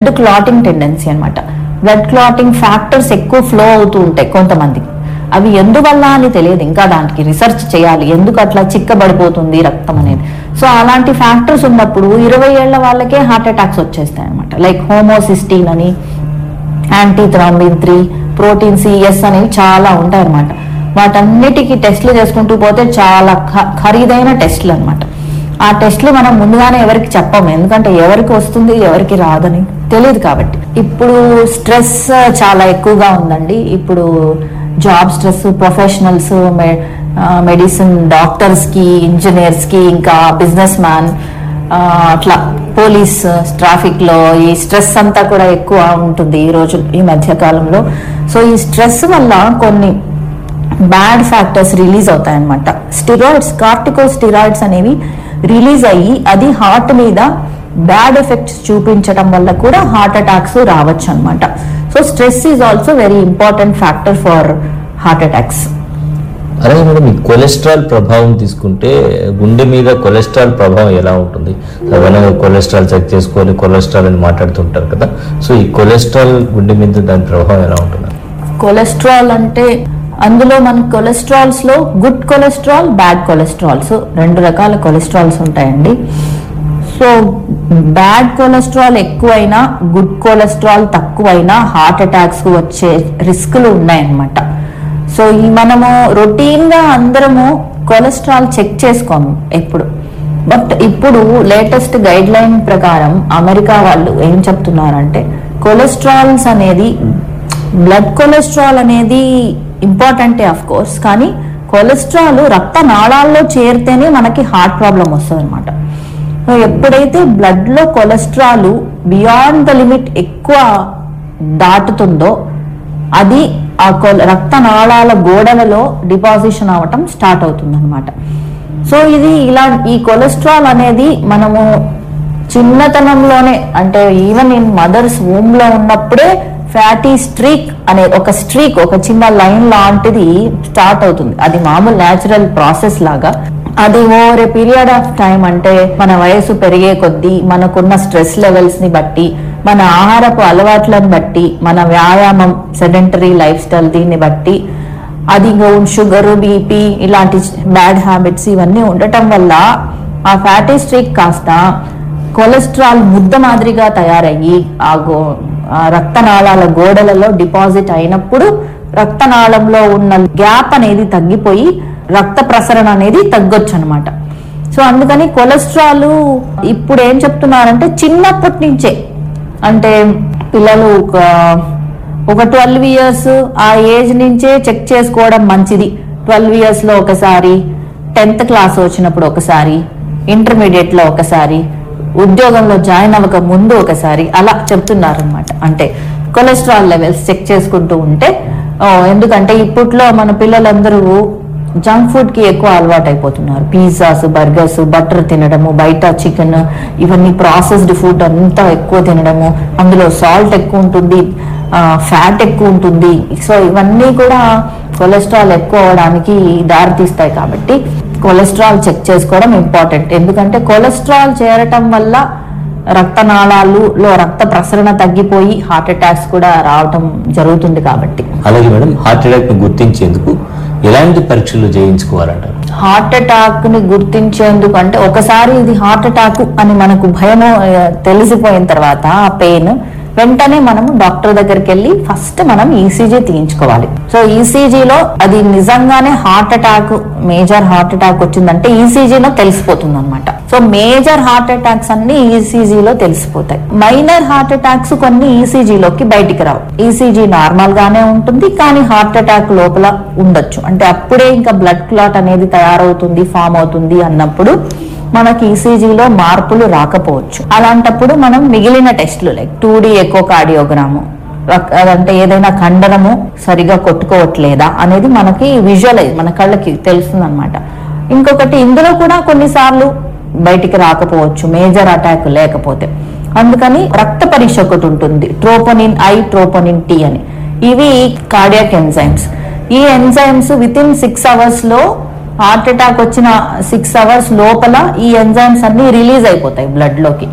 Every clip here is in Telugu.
క్లాటింగ్ టెండెన్సీ అన్నమాట బ్లడ్ క్లాటింగ్ ఫ్యాక్టర్స్ ఎక్కువ ఫ్లో అవుతూ ఉంటాయి కొంతమందికి అవి ఎందువల్ల అని తెలియదు ఇంకా దానికి రీసెర్చ్ చేయాలి ఎందుకు అట్లా చిక్కబడిపోతుంది రక్తం అనేది సో అలాంటి ఫ్యాక్టర్స్ ఉన్నప్పుడు ఇరవై ఏళ్ల వాళ్ళకే హార్ట్ అటాక్స్ వచ్చేస్తాయి అనమాట లైక్ హోమోసిస్టీన్ అని anti thrombin three protein C S అనేవి చాలా ఉంటాయి అనమాట వాటన్నిటికీ టెస్ట్లు చేసుకుంటూ పోతే చాలా ఖ- ఖరీదైన టెస్ట్లు అన్నమాట ఆ టెస్ట్లు మనం ముందుగానే ఎవరికి చెప్పము ఎందుకంటే ఎవరికి వస్తుంది ఎవరికి రాదని తెలియదు కాబట్టి ఇప్పుడు స్ట్రెస్ చాలా ఎక్కువగా ఉందండి ఇప్పుడు job stress professionals medicine doctors కి ఇంజనీర్స్ కి ఇంకా బిజినెస్ మ్యాన్ అట్లా పోలీస్ ట్రాఫిక్ లో ఈ స్ట్రెస్ అంతా కూడా ఎక్కువ ఉంటుంది ఈ రోజు ఈ మధ్య కాలంలో సో ఈ స్ట్రెస్ వల్ల కొన్ని బ్యాడ్ ఫ్యాక్టర్స్ రిలీజ్ అవుతాయన్నమాట స్టిరాయిడ్స్ కార్టికో స్టిరాయిడ్స్ అనేవి రిలీజ్ అయ్యి అది హార్ట్ మీద బ్యాడ్ ఎఫెక్ట్స్ చూపించడం వల్ల కూడా హార్ట్ అటాక్స్ రావచ్చు అనమాట so stress is also very important factor for heart attacks అలాగే మేడం ఈ కొలెస్ట్రాల్ ప్రభావం తీసుకుంటే గుండె మీద కొలెస్ట్రాల్ ప్రభావం ఎలా ఉంటుంది సాధారణంగా కొలెస్ట్రాల్ చెక్ చేసుకోవాలి కొలెస్ట్రాల్ అని మాట్లాడుతుంటారు కదా సో ఈ కొలెస్ట్రాల్ గుండె మీద దాని ప్రభావం ఎలా ఉంటుంది కొలెస్ట్రాల్ అంటే అందులో మన కొలెస్ట్రాల్స్ లో గుడ్ కొలెస్ట్రాల్ బ్యాడ్ కొలెస్ట్రాల్స్ రెండు రకాల కొలెస్ట్రాల్స్ ఉంటాయండి సో బ్యాడ్ కొలెస్ట్రాల్ ఎక్కువైనా గుడ్ కొలెస్ట్రాల్ తక్కువైనా హార్ట్ అటాక్స్ వచ్చే రిస్కులు ఉన్నాయన్నమాట సో ఈ మనము రొటీన్ గా అందరము కొలెస్ట్రాల్ చెక్ చేసుకోము ఎప్పుడు బట్ ఇప్పుడు లేటెస్ట్ గైడ్ లైన్ ప్రకారం అమెరికా వాళ్ళు ఏం చెప్తున్నారంటే కొలెస్ట్రాల్స్ అనేది బ్లడ్ కొలెస్ట్రాల్ అనేది ఇంపార్టెంటే ఆఫ్ కోర్స్ కానీ కొలెస్ట్రాల్ రక్త నాళాల్లో చేరితేనే మనకి హార్ట్ ప్రాబ్లం వస్తుంది అనమాట సో ఎప్పుడైతే బ్లడ్ లో కొలెస్ట్రాల్ బియాండ్ ద లిమిట్ ఎక్కువ దాటుతుందో అది ఆ కొల రక్త నాళాల గోడలలో డిపాజిషన్ అవటం స్టార్ట్ అవుతుంది అనమాట సో ఇది ఇలా ఈ కొలెస్ట్రాల్ అనేది మనము చిన్నతనంలోనే అంటే ఈవెన్ ఇన్ మదర్స్ వూమ్ లో ఉన్నప్పుడే ఫ్యాటీ స్ట్రీక్ అనే ఒక స్ట్రీక్ ఒక చిన్న లైన్ లాంటిది స్టార్ట్ అవుతుంది అది మామూలు న్యాచురల్ ప్రాసెస్ లాగా అది over a period of time అంటే మన వయసు పెరిగే కొద్దీ మనకున్న స్ట్రెస్ లెవెల్స్ ని బట్టి మన ఆహారపు అలవాట్లను బట్టి మన వ్యాయామం సెడెంటరీ లైఫ్ స్టైల్ దీన్ని బట్టి అది షుగర్ బీపీ ఇలాంటి బ్యాడ్ హ్యాబిట్స్ ఇవన్నీ ఉండటం వల్ల ఆ ఫ్యాటీ స్ట్రీక్ కాస్త కొలెస్ట్రాల్ ముద్ద మాదిరిగా తయారయ్యి ఆ గో ఆ రక్తనాళాల గోడలలో డిపాజిట్ అయినప్పుడు రక్తనాళంలో ఉన్న గ్యాప్ అనేది తగ్గిపోయి రక్త ప్రసరణ అనేది తగ్గొచ్చు అనమాట సో అందుకని కొలెస్ట్రాల్ ఇప్పుడు ఏం చెప్తున్నారంటే చిన్నప్పటి నుంచే అంటే పిల్లలు ఒక ఒక ట్వెల్వ్ ఇయర్స్ ఆ ఏజ్ నుంచే చెక్ చేసుకోవడం మంచిది ట్వెల్వ్ ఇయర్స్ లో ఒకసారి టెన్త్ క్లాస్ వచ్చినప్పుడు ఒకసారి ఇంటర్మీడియట్ లో ఒకసారి ఉద్యోగంలో జాయిన్ అవ్వక ముందు ఒకసారి అలా చెప్తున్నారు అనమాట అంటే కొలెస్ట్రాల్ లెవెల్స్ చెక్ చేసుకుంటూ ఉంటే ఓ, ఎందుకంటే ఇప్పట్లో మన పిల్లలందరూ జంక్ ఫుడ్ కి ఎక్కువ అలవాటు అయిపోతున్నారు పిజ్జాస్ బర్గర్స్ బటర్ తినడము బయట చికెన్ ఇవన్నీ ప్రాసెస్డ్ ఫుడ్ అంతా ఎక్కువ తినడము అందులో సాల్ట్ ఎక్కువ ఉంటుంది ఫ్యాట్ ఎక్కువ ఉంటుంది సో ఇవన్నీ కూడా కొలెస్ట్రాల్ ఎక్కువ అవడానికి దారితీస్తాయి కాబట్టి కొలెస్ట్రాల్ చెక్ చేసుకోవడం ఇంపార్టెంట్ ఎందుకంటే కొలెస్ట్రాల్ చేరటం వల్ల రక్తనాళాలులో రక్త ప్రసరణ తగ్గిపోయి హార్ట్ అటాక్స్ కూడా రావటం జరుగుతుంది కాబట్టి అలాగే మేడం హార్ట్ అటాక్ ని గుర్తించేందుకు ఎలాంటి పరీక్షలు చేయించుకోవాలంటారు హార్ట్ అటాక్ ని గుర్తించేందుకు అంటే ఒకసారి ఇది హార్ట్ అటాక్ అని మనకు భయము ఆ, తెలిసిపోయిన తర్వాత ఆ పెయిన్ వెంటనే మనము డాక్టర్ దగ్గరికి వెళ్ళి ఫస్ట్ మనం ఈసీజీ తీయించుకోవాలి సో ఈసీజీలో అది నిజంగానే heart attack major heart attack వచ్చిందంటే ఈసీజీలో తెలిసిపోతుంది అనమాట సో మేజర్ హార్ట్ అటాక్స్ అన్ని ఈసీజీలో తెలిసిపోతాయి మైనర్ హార్ట్ అటాక్స్ కొన్ని ఈసీజీలోకి బయటికి రావు ఈసీజీ నార్మల్ గానే ఉంటుంది కానీ హార్ట్ అటాక్ లోపల ఉండొచ్చు అంటే అప్పుడే ఇంకా బ్లడ్ క్లాట్ అనేది తయారవుతుంది ఫామ్ అవుతుంది అన్నప్పుడు మనకి ఈసీజీలో మార్పులు రాకపోవచ్చు అలాంటప్పుడు మనం మిగిలిన టెస్టులు like two D echocardiogram అంటే ఏదైనా కండరము సరిగా కొట్టుకోవట్లేదా అనేది మనకి విజువలైజ్ మన కళ్ళకి తెలుస్తుంది అనమాట ఇంకొకటి ఇందులో కూడా కొన్నిసార్లు బయటికి రాకపోవచ్చు మేజర్ అటాక్ లేకపోతే అందుకని రక్త పరీక్ష ఒకటి ఉంటుంది ట్రోపోనిన్ ఐ ట్రోపోనిన్ టీ అని ఇవి కార్డియాక్ ఎంజైమ్స్ ఈ enzymes within six hours లో హార్ట్ అటాక్ వచ్చిన సిక్స్ అవర్స్ లోపల ఈ ఎంజైమ్స్ అన్ని రిలీజ్ అయిపోతాయి బ్లడ్ లోకి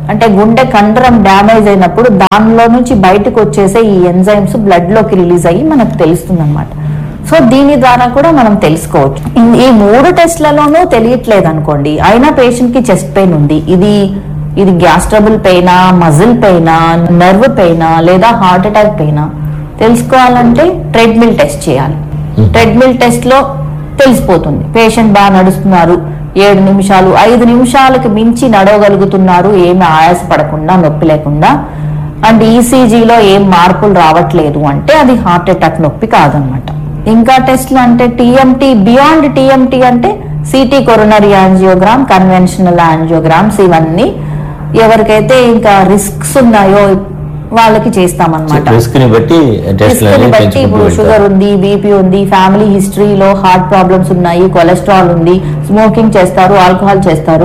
అంటే గుండె కండరం డ్యామేజ్ అయినప్పుడు దానిలో నుంచి బయటకు వచ్చేసే ఈ ఎంజైమ్స్ బ్లడ్ లోకి రిలీజ్ అయ్యి మనకు తెలుస్తుంది అనమాట సో దీని ద్వారా కూడా మనం తెలుసుకోవచ్చు ఇన్- ఈ మూడు టెస్ట్లలోనూ తెలియట్లేదు అనుకోండి అయినా పేషెంట్ కి చెస్ట్ పెయిన్ ఉంది ఇది ఇది గ్యాస్ ట్రబుల్ పెయినా మజిల్ పెయినా నర్వ్ పెయినా లేదా హార్ట్ అటాక్ పెయినా తెలుసుకోవాలంటే ట్రెడ్మిల్ టెస్ట్ చేయాలి ట్రెడ్మిల్ టెస్ట్ లో తెలిసిపోతుంది పేషెంట్ బాగా నడుస్తున్నారు ఏడు నిమిషాలు ఐదు నిమిషాలకు మించి నడవగలుగుతున్నారు ఏమి ఆయాస పడకుండా నొప్పి లేకుండా అండ్ ఈసీజీలో ఏం మార్పులు రావట్లేదు అంటే అది హార్ట్ అటాక్ నొప్పి కాదనమాట ఇంకా టెస్ట్లు అంటే టీఎంటీ బియాండ్ టీఎంటీ అంటే CT coronary angiogram conventional angiograms ఇవన్నీ ఎవరికైతే ఇంకా రిస్క్స్ ఉన్నాయో వాళ్ళకి చేస్తామన్నమాట రిస్క్ ని బట్టి టెస్ట్ రిస్క్ ని బట్టి ఇప్పుడు షుగర్ ఉంది బీపీ ఉంది ఫ్యామిలీ హిస్టరీలో హార్ట్ ప్రాబ్లమ్స్ ఉన్నాయి కొలెస్ట్రాల్ ఉంది స్మోకింగ్ చేస్తారు ఆల్కహాల్ చేస్తారు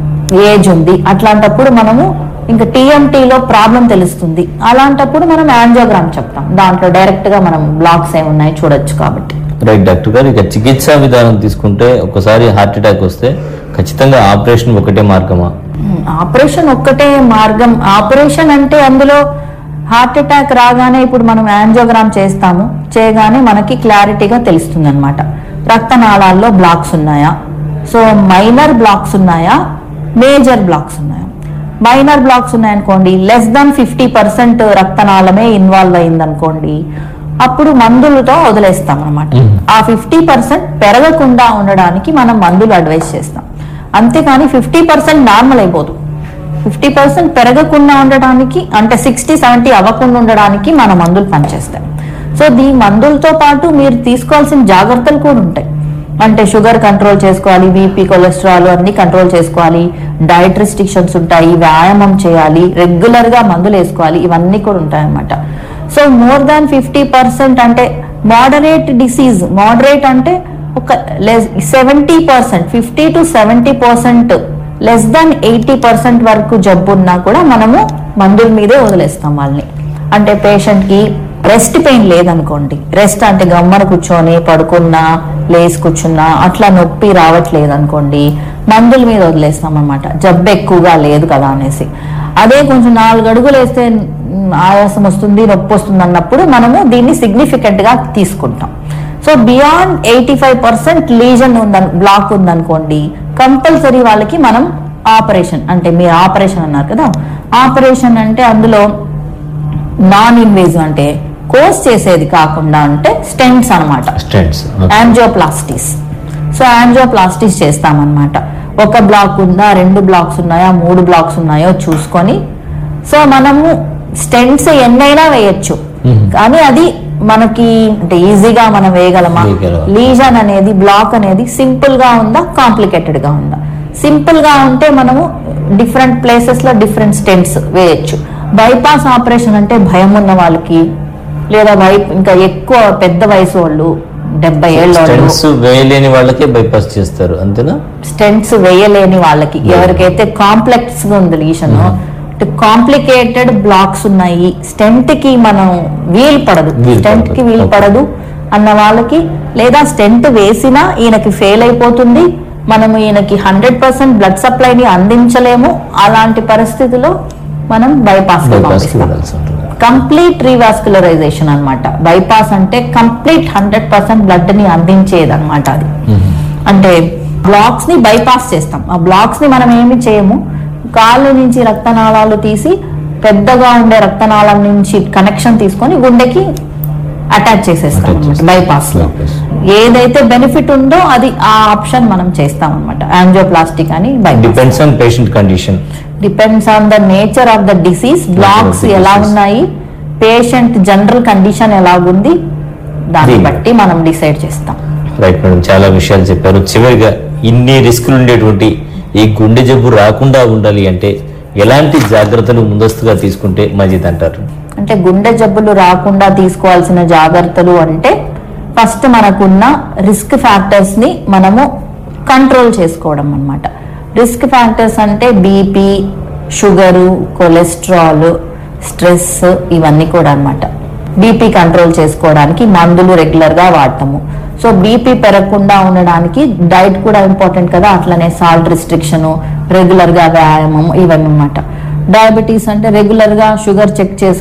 ఏజ్ ఉంది అట్లాంటప్పుడు మనము ఇంకా టీఎంటీలో ప్రాబ్లం తెలుస్తుంది అలాంటప్పుడు మనం యాంజియోగ్రామ్ చెప్తాం దాంట్లో డైరెక్ట్ గా మనం బ్లాక్స్ ఏమున్నాయి చూడొచ్చు కాబట్టి రైట్ డాక్టర్ గారు ఇక చికిత్సా విధానం తీసుకుంటే ఒకసారి హార్ట్ అటాక్ వస్తే ఖచ్చితంగా ఆపరేషన్ ఒకటే మార్గమా ఆపరేషన్ ఒక్కటే మార్గం ఆపరేషన్ అంటే అందులో హార్ట్ అటాక్ రాగానే ఇప్పుడు మనం యాంజియోగ్రామ్ చేస్తాము చేయగానే మనకి క్లారిటీగా తెలుస్తుంది అనమాట రక్తనాళాల్లో బ్లాక్స్ ఉన్నాయా సో మైనర్ బ్లాక్స్ ఉన్నాయా మేజర్ బ్లాక్స్ ఉన్నాయా మైనర్ బ్లాక్స్ ఉన్నాయనుకోండి లెస్ దాన్ ఫిఫ్టీ పర్సెంట్ రక్తనాళమే ఇన్వాల్వ్ అయిందనుకోండి అప్పుడు మందులతో వదిలేస్తాం అనమాట ఆ ఫిఫ్టీ పర్సెంట్ పెరగకుండా ఉండడానికి మనం మందులు అడ్వైస్ చేస్తాం అంతేకాని ఫిఫ్టీ పర్సెంట్ నార్మల్ అయిపోదు ఫిఫ్టీ పర్సెంట్ పెరగకుండా ఉండడానికి అంటే సిక్స్టీ సెవెంటీ అవ్వకుండా ఉండడానికి మన మందులు పనిచేస్తాయి సో దీ మందులతో పాటు మీరు తీసుకోవాల్సిన జాగ్రత్తలు కూడా ఉంటాయి అంటే షుగర్ కంట్రోల్ చేసుకోవాలి బీపీ కొలెస్ట్రాల్ అన్ని కంట్రోల్ చేసుకోవాలి డైట్ రెస్ట్రిక్షన్స్ ఉంటాయి వ్యాయామం చేయాలి రెగ్యులర్ గా మందులు వేసుకోవాలి ఇవన్నీ కూడా ఉంటాయి అన్నమాట so more than fifty percent అంటే మోడరేట్ డిసీజ్ మోడరేట్ అంటే ఒక seventy percent fifty to seventy percent less than eighty percent వరకు జబ్బు ఉన్నా కూడా మనము మందుల మీదే వదిలేస్తాం వాళ్ళని అంటే పేషెంట్ కి రెస్ట్ పెయిన్ లేదనుకోండి రెస్ట్ అంటే గమ్మన కూర్చొని పడుకున్నా లేచి కూర్చున్నా అట్లా నొప్పి రావట్లేదు అనుకోండి మందుల మీద వదిలేస్తాం అనమాట జబ్బు ఎక్కువగా లేదు కదా అనేసి అదే కొంచెం నాలుగు అడుగులు వేస్తే మ్, ఆయాసం వస్తుంది నొప్పి వస్తుంది అన్నప్పుడు మనము దీన్ని సిగ్నిఫికెంట్ గా తీసుకుంటాం so beyond eighty five percent lesion ఉందని బ్లాక్ ఉందనుకోండి కంపల్సరీ వాళ్ళకి మనం ఆపరేషన్ అంటే మీరు ఆపరేషన్ అన్నారు కదా ఆపరేషన్ అంటే అందులో నాన్ ఇన్వేజివ్ అంటే కోర్స్ చేసేది కాకుండా అంటే స్టెంట్స్ అన్నమాట స్టెంట్స్ యాంజియోప్లాస్టిస్ సో యాంజియోప్లాస్టిస్ చేస్తామన్నమాట ఒక బ్లాక్ ఉందా రెండు బ్లాక్స్ ఉన్నాయా మూడు బ్లాక్స్ ఉన్నాయో చూసుకొని సో మనము స్టెంట్స్ ఎన్నైనా వేయొచ్చు కానీ అది మనకి అంటే ఈజీగా మనం వేయగలమా వేయగలమా. లీజన్ అనేది బ్లాక్ అనేది సింపుల్ గా ఉందా కాంప్లికేటెడ్ గా ఉందా సింపుల్ గా ఉంటే మనము డిఫరెంట్ ప్లేసెస్ లో డిఫరెంట్ స్టెంట్స్ వేయొచ్చు బైపాస్ ఆపరేషన్ అంటే భయం ఉన్న వాళ్ళకి లేదా వై ఇంకా ఎక్కువ పెద్ద వయసు వాళ్ళు డెబ్బై ఏళ్ళ వాళ్ళు స్టెంట్స్ వేయలేని వాళ్ళకే బైపాస్ చేస్తారు అంతేనా స్టెంట్స్ వేయలేని వాళ్ళకి ఎవరికైతే కాంప్లెక్స్ గా ఉంది లీషన్ కాంప్లికేటెడ్ బ్లాక్స్ ఉన్నాయి స్టెంట్ కి మనం వీలు పడదు వీలు స్టెంట్ కి పడదు. వీలు Okay. పడదు అన్న వాళ్ళకి లేదా స్టెంట్ వేసినా ఈయనకి ఫెయిల్ అయిపోతుంది మనము ఈయనకి హండ్రెడ్ పర్సెంట్ బ్లడ్ సప్లైని అందించలేము అలాంటి పరిస్థితిలో మనం బైపాస్ బైపాస్ వెళ్ళాల్సి ఉంటుంది కంప్లీట్ రీవాస్కులరైజేషన్ అన్నమాట బైపాస్ అంటే కంప్లీట్ హండ్రెడ్ పర్సెంట్ బ్లడ్ ని అందించేది అనమాట అది అంటే బ్లాక్స్ ని బైపాస్ చేస్తాం ఆ బ్లాక్స్ ని మనం ఏమి చేయము కాళ్ళు నుంచి రక్తనాళాలు తీసి పెద్దగా ఉండే రక్తనాళం నుంచి కనెక్షన్ తీసుకొని గుండెకి అటాచ్ చేసేస్తాం Attach అన్నమాట చేస్తాం. బైపాస్ లో Bypass. ఏదైతే బెనిఫిట్ ఉందో అది ఆ ఆప్షన్ మనం చేస్తాం అనమాట యాంజియోప్లాస్టిక్ అని bypass depends on patient condition depends on the nature of the disease blocks the ఎలా disease. ఉన్నాయి పేషెంట్ జనరల్ కండిషన్ ఎలాగుంది దాన్ని దీన్ని. బట్టి మనం డిసైడ్ చేస్తాం రైట్ మేడం చాలా విషయాలు చెప్పారు చివరిగా ఇన్ని రిస్కులు ఉండేటువంటి ఈ గుండె జబ్బు రాకుండా ఉండాలి అంటే ఎలాంటి జాగ్రత్తలు ముందస్తుగా తీసుకుంటే మంచిది అంటారు అంటే గుండె జబ్బులు రాకుండా తీసుకోవాల్సిన జాగ్రత్తలు అంటే ఫస్ట్ మనకున్న రిస్క్ ఫ్యాక్టర్స్ ని మనము కంట్రోల్ చేసుకోవడం అన్నమాట రిస్క్ ఫ్యాక్టర్స్ అంటే బీపీ షుగరు కొలెస్ట్రాల్ స్ట్రెస్ ఇవన్నీ కూడా అన్నమాట బీపీ కంట్రోల్ చేసుకోవడానికి మందులు రెగ్యులర్ గా వాడతాము సో బీపీ పెరగకుండా ఉండడానికి డైట్ కూడా ఇంపార్టెంట్ కదా అట్లనే సాల్ట్ రిస్ట్రిక్షన్ రెగ్యులర్ గా వ్యాయామం ఇవన్నీ అన్నమాట డయాబెటీస్ అంటే రెగ్యులర్ గా షుగర్ చెక్